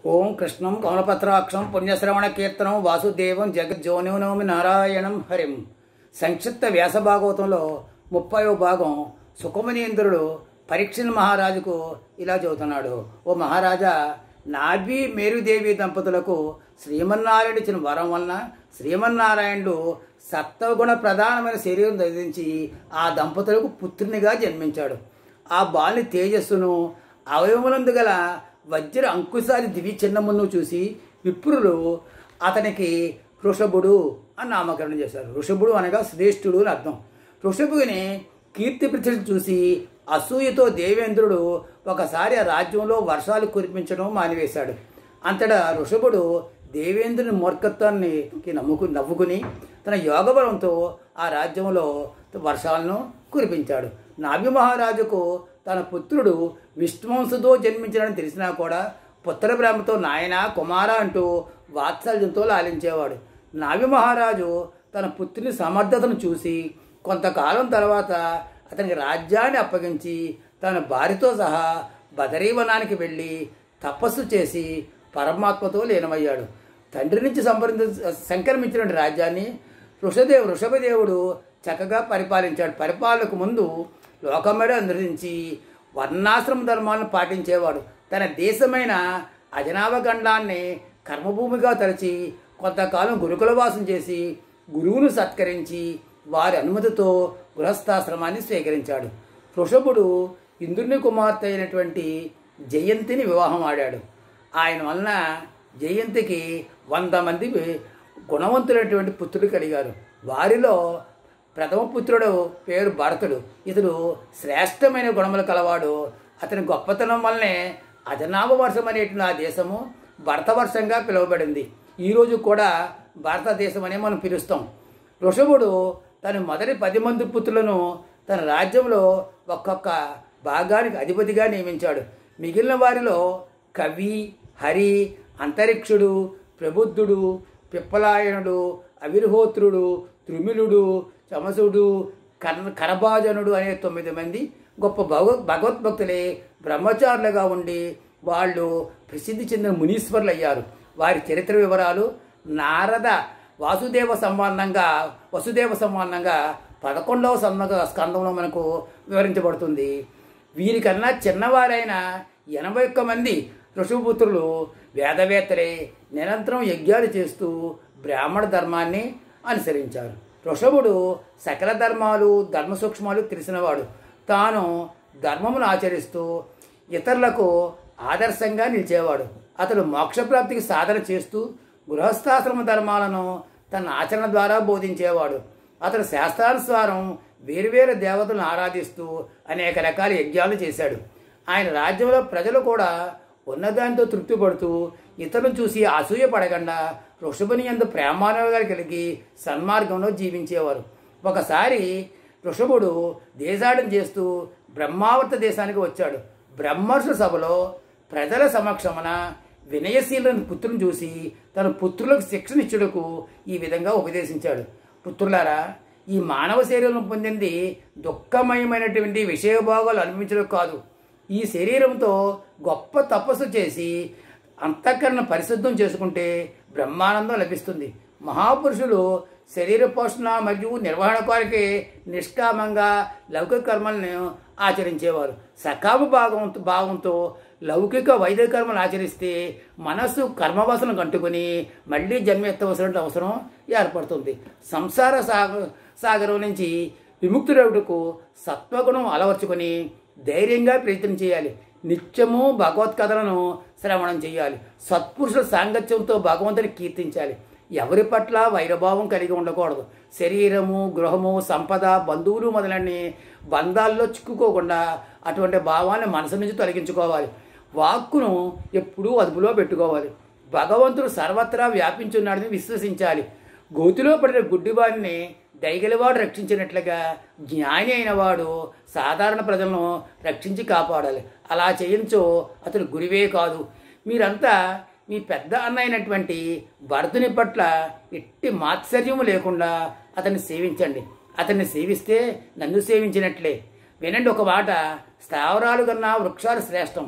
ఓం కృష్ణం కమలపత్రాక్షం పుణ్యశ్రవణ కీర్తనం వాసుదేవం జగజ్జోనినోమి నారాయణం హరిం సంక్షిప్త వ్యాస భాగవతంలో ముప్పైవ భాగం సుఖమనీంద్రుడు పరీక్షణ మహారాజుకు ఇలా చెబుతున్నాడు ఓ మహారాజా నాభి మేరుదేవి దంపతులకు శ్రీమన్నారాయణ ఇచ్చిన వరం వలన శ్రీమన్నారాయణుడు సత్వగుణ ప్రధానమైన శరీరం ధరించి ఆ దంపతులకు పుత్రునిగా జన్మించాడు ఆ బాలుని తేజస్సును అవయవములందు గల వజ్ర అంకుశాది దివి చిన్నమును చూసి విప్రులు అతనికి ఋషభుడు అని నామకరణం చేశారు ఋషభుడు అనగా శ్రేష్ఠుడు అని అర్థం ఋషభుని కీర్తి ప్రతిష్టలు చూసి అసూయతో దేవేంద్రుడు ఒకసారి ఆ రాజ్యంలో వర్షాలు కురిపించడం మానివేశాడు అంతటా ఋషభుడు దేవేంద్రుని మూర్ఖత్వాన్ని నమ్ముకు నవ్వుకుని తన యోగబలంతో ఆ రాజ్యంలో వర్షాలను కురిపించాడు నాభి మహారాజుకు తన పుత్రుడు విష్ణువంశతో జన్మించాడని తెలిసినా కూడా పుత్ర బ్రహ్మతో నాయన కుమార అంటూ వాత్సల్యంతో లాలించేవాడు నాభి మహారాజు తన పుత్రుని సమర్థతను చూసి కొంతకాలం తర్వాత అతనికి రాజ్యాన్ని అప్పగించి తన భార్యతో సహా బదరీవనానికి వెళ్ళి తపస్సు చేసి పరమాత్మతో లీనమయ్యాడు తండ్రి నుంచి సంప్రదించ సంక్రమించిన రాజ్యాన్ని ఋషదేవు ఋషభదేవుడు చక్కగా పరిపాలించాడు పరిపాలనకు ముందు లోకమేడ అనుసరించి వర్ణాశ్రమ ధర్మాలను పాటించేవాడు తన దేశమైన అజనావగండాన్ని కర్మభూమిగా తలచి కొంతకాలం గురుకులవాసం చేసి గురువును సత్కరించి వారి అనుమతితో గృహస్థాశ్రమాన్ని స్వీకరించాడు ఋషభుడు ఇంద్రుని కుమార్తె అయినటువంటి జయంతిని వివాహం ఆడాడు ఆయన వలన జయంతికి వంద మంది గుణవంతులైనటువంటి పుత్రుడు కలిగారు వారిలో ప్రథమ పుత్రుడు పేరు భరతుడు ఇతడు శ్రేష్టమైన గుణములు కలవాడు అతని గొప్పతనం వల్లనే అజనాభ వర్షం అనేటువంటి ఆ దేశము భరతవర్షంగా పిలువబడింది ఈరోజు కూడా భారతదేశం అనే మనం పిలుస్తాం ఋషభుడు తన మొదటి పది మంది పుత్రులను తన రాజ్యంలో ఒక్కొక్క భాగానికి అధిపతిగా నియమించాడు మిగిలిన వారిలో కవి హరి అంతరిక్షుడు ప్రబుద్ధుడు పిప్పలాయనుడు అవిర్హోత్రుడు త్రిమిలుడు చమసుడు కర్ కరభాజనుడు అనే తొమ్మిది మంది గొప్ప భగవ భగవద్భక్తులే బ్రహ్మచారులుగా ఉండి వాళ్ళు ప్రసిద్ధి చెందిన మునీశ్వరులు అయ్యారు వారి చరిత్ర వివరాలు నారద వాసుదేవ సంబంధంగా వసుదేవ సంబంధంగా పదకొండవ సంబంధ స్కందంలో మనకు వివరించబడుతుంది వీరికన్నా చిన్నవారైన ఎనభై ఒక్క మంది ఋషభపుత్రులు వేదవేత్తలే నిరంతరం యజ్ఞాలు చేస్తూ బ్రాహ్మణ ధర్మాన్ని అనుసరించారు ఋషభుడు సకల ధర్మాలు ధర్మ సూక్ష్మాలు తెలిసినవాడు తాను ధర్మమును ఆచరిస్తూ ఇతరులకు ఆదర్శంగా నిలిచేవాడు అతడు మోక్షప్రాప్తికి సాధన చేస్తూ గృహస్థాశ్రమ ధర్మాలను తన ఆచరణ ద్వారా బోధించేవాడు అతడు శాస్త్రానుసారం వేరువేరు దేవతలను ఆరాధిస్తూ అనేక రకాల యజ్ఞాలు చేశాడు ఆయన రాజ్యంలో ప్రజలు కూడా ఉన్నదానితో తృప్తి పడుతూ ఇతరులను చూసి అసూయ పడకుండా ఋషభుని ఎందు ప్రేమానుగాలు కలిగి సన్మార్గంలో జీవించేవారు ఒకసారి ఋషభుడు దేశాటం చేస్తూ బ్రహ్మావర్త దేశానికి వచ్చాడు బ్రహ్మర్షుల సభలో ప్రజల సమక్షమున వినయశీలను పుత్రుని చూసి తన పుత్రులకు శిక్షణ ఇచ్చుటకు ఈ విధంగా ఉపదేశించాడు పుత్రులారా ఈ మానవ శరీరం పొందింది దుఃఖమయమైనటువంటి విషయభోగాలు అనుభవించడం కాదు ఈ శరీరంతో గొప్ప తపస్సు చేసి అంతఃకరణ పరిశుద్ధం చేసుకుంటే బ్రహ్మానందం లభిస్తుంది మహాపురుషులు శరీర పోషణ మరియు నిర్వహణ కొరకే నిష్కామంగా లౌకిక కర్మలను ఆచరించేవారు సకామ భాగం భావంతో లౌకిక వైదిక కర్మలు ఆచరిస్తే మనస్సు కర్మవాసన కంటుకుని మళ్ళీ జన్మెత్తవలసిన అవసరం ఏర్పడుతుంది సంసార సాగ సాగరం నుంచి విముక్తుడవుటకు సత్వగుణం అలవర్చుకొని ధైర్యంగా ప్రయత్నం చేయాలి నిత్యము భగవత్కథలను శ్రవణం చేయాలి సత్పురుషుల సాంగత్యంతో భగవంతుని కీర్తించాలి ఎవరి పట్ల వైరభావం కలిగి ఉండకూడదు శరీరము గృహము సంపద బంధువులు మొదలన్నీ బంధాల్లో చిక్కుకోకుండా అటువంటి భావాన్ని మనసు నుంచి తొలగించుకోవాలి వాక్కును ఎప్పుడూ అదుపులో పెట్టుకోవాలి భగవంతుడు సర్వత్రా వ్యాపించున్నాడని విశ్వసించాలి గోతిలో పడిన గుడ్డివాడిని దయగలివాడు రక్షించినట్లుగా జ్ఞాని అయిన వాడు సాధారణ ప్రజలను రక్షించి కాపాడాలి అలా చేయించో అతడు గురివే కాదు మీరంతా మీ పెద్ద అన్న అయినటువంటి భరతుని పట్ల ఎట్టి మాత్సర్యము లేకుండా అతన్ని సేవించండి అతన్ని సేవిస్తే నన్ను సేవించినట్లే వినండి ఒక మాట స్థావరాలు కన్నా వృక్షాలు శ్రేష్టం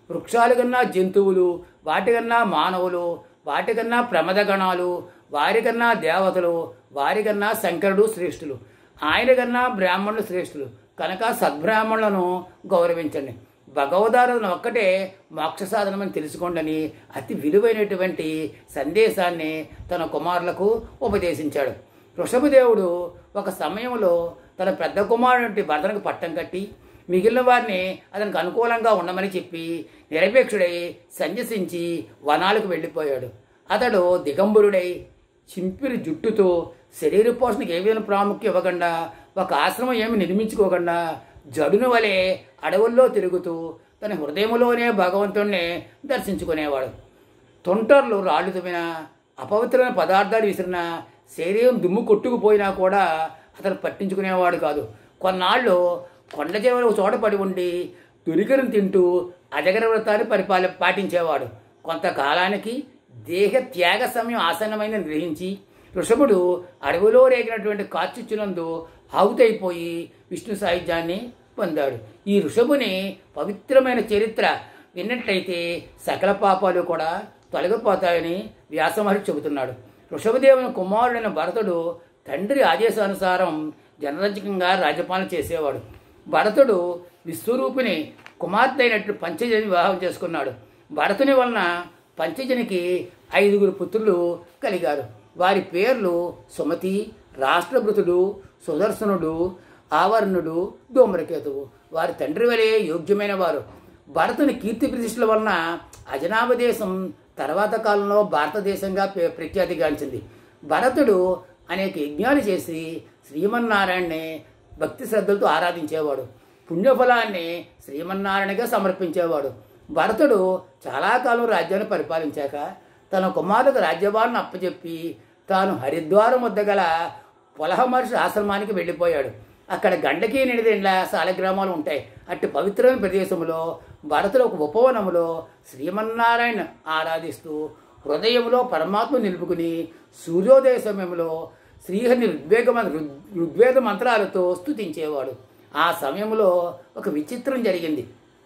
వృక్షాల కన్నా జంతువులు వాటికన్నా మానవులు వాటికన్నా ప్రమదగణాలు వారికన్నా దేవతలు వారికన్నా శంకరుడు శ్రేష్ఠులు ఆయన కన్నా బ్రాహ్మణులు శ్రేష్ఠులు కనుక సద్బ్రాహ్మణులను గౌరవించండి భగవదారాధన ఒక్కటే మోక్ష సాధనమని తెలుసుకోండి అతి విలువైనటువంటి సందేశాన్ని తన కుమారులకు ఉపదేశించాడు వృషభదేవుడు ఒక సమయంలో తన పెద్ద కుమారుడి భర్తనికి పట్టం కట్టి మిగిలిన వారిని అతనికి అనుకూలంగా ఉండమని చెప్పి నిరపేక్షుడై సంజసించి వనాలకు వెళ్ళిపోయాడు అతడు దిగంబరుడై చింపిరి జుట్టుతో శరీర పోషణకు ఏ విధంగా ప్రాముఖ్యం ఇవ్వకుండా ఒక ఆశ్రమం ఏమి నిర్మించుకోకుండా జడును వలె అడవుల్లో తిరుగుతూ తన హృదయంలోనే భగవంతుణ్ణి దర్శించుకునేవాడు తొంటర్లు రాళ్ళు తుమ్మిన అపవిత్రమైన పదార్థాలు విసిరిన శరీరం దుమ్ము కొట్టుకుపోయినా కూడా అతను పట్టించుకునేవాడు కాదు కొన్నాళ్ళు కొండ చివరి ఒక చోట పడి ఉండి దురికరం తింటూ అజగర వ్రతాన్ని పరిపాలి పాటించేవాడు కొంతకాలానికి దేహ త్యాగ సమయం ఆసన్నమైందని గ్రహించి వృషభుడు అడవిలో రేగినటువంటి కార్చిచ్చునందు ఆవుతైపోయి విష్ణు సాహిత్యాన్ని పొందాడు ఈ ఋషభుని పవిత్రమైన చరిత్ర విన్నట్లయితే సకల పాపాలు కూడా తొలగిపోతాయని వ్యాసమహర్షి చెబుతున్నాడు వృషభదేవుని కుమారుడైన భరతుడు తండ్రి ఆదేశానుసారం జనరంజకంగా రాజ్యపాలన చేసేవాడు భరతుడు విశ్వరూపిణి కుమార్తె అయినట్టు పంచజని వివాహం చేసుకున్నాడు భరతుని వలన పంచజనికి ఐదుగురు పుత్రులు కలిగారు వారి పేర్లు సుమతి రాష్ట్రభృతుడు సుదర్శనుడు ఆవరణుడు ధూమ్రకేతువు వారి తండ్రి వలె యోగ్యమైన వారు భరతుని కీర్తి ప్రతిష్టల వలన అజనాభ దేశం తర్వాత కాలంలో భారతదేశంగా పే- ప్రఖ్యాతిగాంచింది భరతుడు అనేక యజ్ఞాలు చేసి శ్రీమన్నారాయణ్ణి భక్తి శ్రద్ధలతో ఆరాధించేవాడు పుణ్యఫలాన్ని శ్రీమన్నారాయణగా సమర్పించేవాడు భరతుడు చాలా కాలం రాజ్యాన్ని పరిపాలించాక తన కుమారులకు రాజ్యభారాన్ని అప్పచెప్పి తాను హరిద్వారం వద్ద గల పొలహ మహర్షి ఆశ్రమానికి వెళ్ళిపోయాడు అక్కడ గండకీ నిడిదిండ్ల సాలగ్రామాలు ఉంటాయి అట్టి పవిత్రమైన ప్రదేశంలో భరతుడు ఒక ఉపవనములో శ్రీమన్నారాయణ ఆరాధిస్తూ హృదయంలో పరమాత్మ నిలుపుకుని సూర్యోదయ సమయంలో శ్రీహరిని ఋగ్వేగ ఋగ్- ఋగ్వేద మంత్రాలతో స్తుతించేవాడు ఆ సమయంలో ఒక విచిత్రం జరిగింది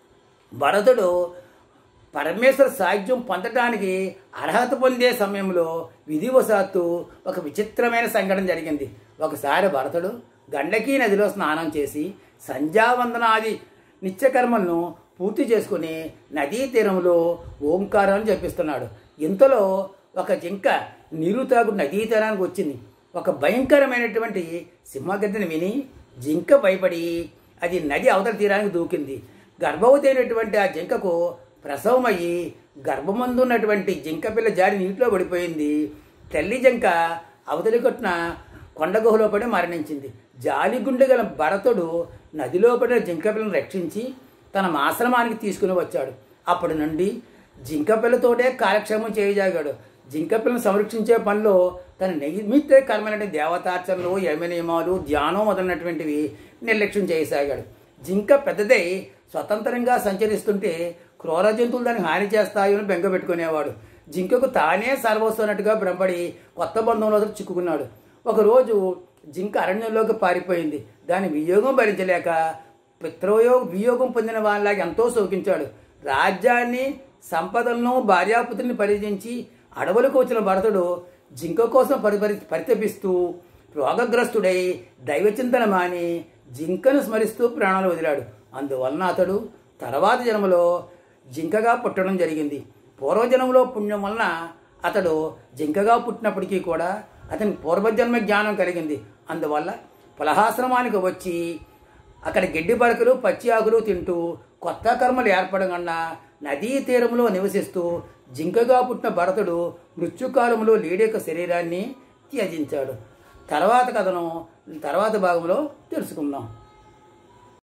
భరతుడు పరమేశ్వర సాహిత్యం పొందడానికి అర్హత పొందే సమయంలో విధివశాత్తు ఒక విచిత్రమైన సంఘటన జరిగింది ఒకసారి భరతుడు గండకీ నదిలో స్నానం చేసి సంధ్యావందనాది నిత్యకర్మలను పూర్తి చేసుకుని నదీ తీరంలో ఓంకారాన్ని జపిస్తున్నాడు ఇంతలో ఒక జింక నీరు తాగు నదీ తీరానికి వచ్చింది ఒక భయంకరమైనటువంటి సింహగద్దని విని జింక భయపడి అది నది అవతల తీరానికి దూకింది గర్భవతి అయినటువంటి ఆ జింకకు ప్రసవం అయ్యి గర్భమందున్నటువంటి జింక పిల్ల జారి నీటిలో పడిపోయింది తల్లి జింక అవతలి కొట్టిన కొండ గుహలో పడి మరణించింది జాలిగుండె గల భరతుడు నదిలో పడిన జింక పిల్లను రక్షించి తన ఆశ్రమానికి తీసుకుని వచ్చాడు అప్పటి నుండి జింక పిల్లతోటే కాలక్షేమం చేయజాగాడు జింక పిల్లను సంరక్షించే పనిలో తన నిమిత్త కర్మైన దేవతార్చనలు యమ నియమాలు ధ్యానం మొదలైనటువంటివి నిర్లక్ష్యం చేయసాగాడు జింక పెద్దదై స్వతంత్రంగా సంచరిస్తుంటే క్రూర జంతువులు దానికి హాని చేస్తాయని బెంగ పెట్టుకునేవాడు జింకకు తానే సర్వస్వన్నట్టుగా భ్రమపడి కొత్త బంధంలో చిక్కుకున్నాడు ఒకరోజు జింక అరణ్యంలోకి పారిపోయింది దాని వియోగం భరించలేక పిత్రోయోగ వియోగం పొందిన వాళ్ళకి ఎంతో శోకించాడు రాజ్యాన్ని సంపదలను భార్యాపుత్రిని పరిచయించి అడవులకు వచ్చిన భరతుడు జింక కోసం పరి పరి పరితపిస్తూ రోగగ్రస్తుడై దైవచింతన మాని జింకను స్మరిస్తూ ప్రాణాలు వదిలాడు అందువలన అతడు తర్వాత జన్మలో జింకగా పుట్టడం జరిగింది పూర్వజన్మలో పుణ్యం వలన అతడు జింకగా పుట్టినప్పటికీ కూడా అతనికి పూర్వజన్మ జ్ఞానం కలిగింది అందువల్ల పలహాశ్రమానికి వచ్చి అక్కడ గడ్డి పరకలు పచ్చి ఆకులు తింటూ కొత్త కర్మలు ఏర్పడకుండా నదీ తీరంలో నివసిస్తూ జింకగా పుట్టిన భరతుడు మృత్యుకాలంలో లేడి యొక్క శరీరాన్ని త్యజించాడు తర్వాత కథను తర్వాత భాగంలో తెలుసుకుందాం